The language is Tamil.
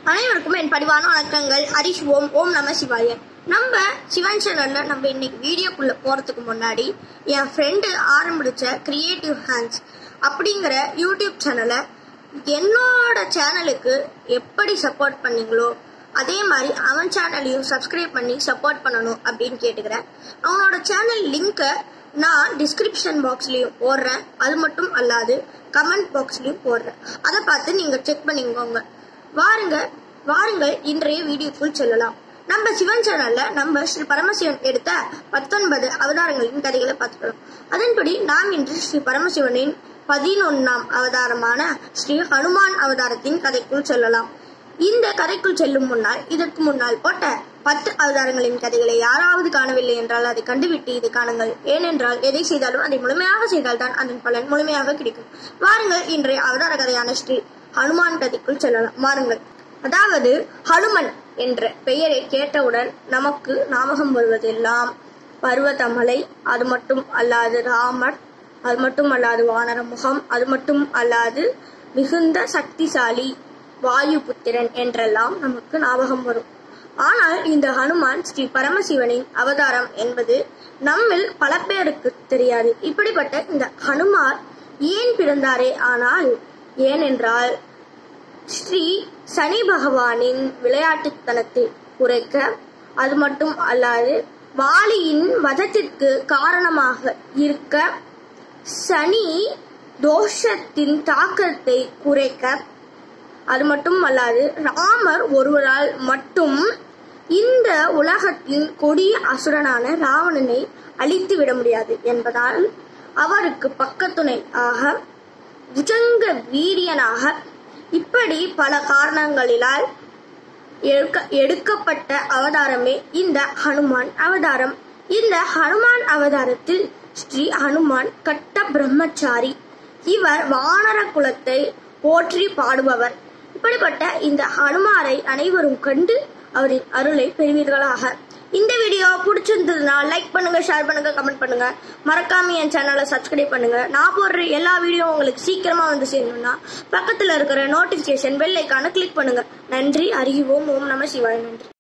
அனைவருக்கும் என் பணிவான வணக்கங்கள் ஹரிஷ் ஓம் ஓம் நம சிவாய நம்ம சிவன் சேனல்ல நம்ம இன்னைக்கு வீடியோக்குள்ள போறதுக்கு முன்னாடி என் ஃப்ரெண்டு ஆரம்பிச்ச கிரியேட்டிவ் ஹேண்ட்ஸ் அப்படிங்கிற யூடியூப் சேனலை என்னோட சேனலுக்கு எப்படி சப்போர்ட் பண்ணீங்களோ அதே மாதிரி அவன் சேனலையும் சப்ஸ்கிரைப் பண்ணி சப்போர்ட் பண்ணணும் அப்படின்னு கேட்டுக்கிறேன் அவனோட சேனல் லிங்கை நான் டிஸ்கிரிப்ஷன் பாக்ஸ்லயும் போடுறேன் அது மட்டும் அல்லாது கமெண்ட் பாக்ஸ்லயும் போடுறேன் அதை பார்த்து நீங்க செக் பண்ணிக்கோங்க வாருங்க வாருங்கள் இன்றைய வீடியோக்குள் செல்லலாம் நம்ம சிவன் சேனல்ல நம்ம ஸ்ரீ பரமசிவன் எடுத்த பத்தொன்பது அவதாரங்களின் கதைகளை பார்த்துக்கலாம் அதன்படி நாம் இன்று ஸ்ரீ பரமசிவனின் பதினொன்னாம் அவதாரமான ஸ்ரீ ஹனுமான் அவதாரத்தின் கதைக்குள் செல்லலாம் இந்த கதைக்குள் செல்லும் முன்னால் இதற்கு முன்னால் போட்ட பத்து அவதாரங்களின் கதைகளை யாராவது காணவில்லை என்றால் அதை கண்டுவிட்டு இதை காணுங்கள் ஏனென்றால் எதை செய்தாலும் அதை முழுமையாக செய்தால்தான் அதன் பலன் முழுமையாக கிடைக்கும் வாருங்கள் இன்றைய அவதார கதையான ஸ்ரீ ஹனுமான் கதைக்குள் செல்லலாம் வாருங்கள் அதாவது ஹனுமன் என்ற பெயரை கேட்டவுடன் நமக்கு ஞாபகம் வருவதெல்லாம் பர்வதமலை அது மட்டும் அல்லாது ராமர் அது மட்டும் அல்லாது வானர முகம் அது மட்டும் அல்லாது மிகுந்த சக்திசாலி வாயு புத்திரன் என்றெல்லாம் நமக்கு ஞாபகம் வரும் ஆனால் இந்த ஹனுமான் ஸ்ரீ பரமசிவனின் அவதாரம் என்பது நம்மில் பல பேருக்கு தெரியாது இப்படிப்பட்ட இந்த ஹனுமார் ஏன் பிறந்தாரே ஆனால் ஏனென்றால் ஸ்ரீ சனி பகவானின் விளையாட்டுத்தனத்தை குறைக்க அது மட்டும் அல்லாது வாலியின் வதத்திற்கு காரணமாக இருக்க சனி தோஷத்தின் தாக்கத்தை குறைக்க அது மட்டும் அல்லாது ராமர் ஒருவரால் மட்டும் இந்த உலகத்தின் கொடிய அசுரனான ராவணனை அழித்து விட முடியாது என்பதால் அவருக்கு பக்கத்துணை ஆக புஜங்க வீரியனாக இப்படி பல காரணங்களிலால் எடுக்க எடுக்கப்பட்ட அவதாரமே இந்த ஹனுமான் அவதாரம் இந்த ஹனுமான் அவதாரத்தில் ஸ்ரீ ஹனுமான் கட்ட பிரம்மச்சாரி இவர் வானர குலத்தை போற்றி பாடுபவர் இப்படிப்பட்ட இந்த ஹனுமாரை அனைவரும் கண்டு அவரின் அருளை பெறுவீர்களாக இந்த வீடியோ பிடிச்சிருந்ததுன்னா லைக் பண்ணுங்க ஷேர் பண்ணுங்க கமெண்ட் பண்ணுங்க மறக்காம என் சேனலை சப்ஸ்கிரைப் பண்ணுங்க நான் போடுற எல்லா வீடியோ உங்களுக்கு சீக்கிரமா வந்து சேரணும்னா பக்கத்துல இருக்கிற நோட்டிபிகேஷன் பெல் ஐக்கான கிளிக் பண்ணுங்க நன்றி அறிவோம் ஓம் நம சிவாய நன்றி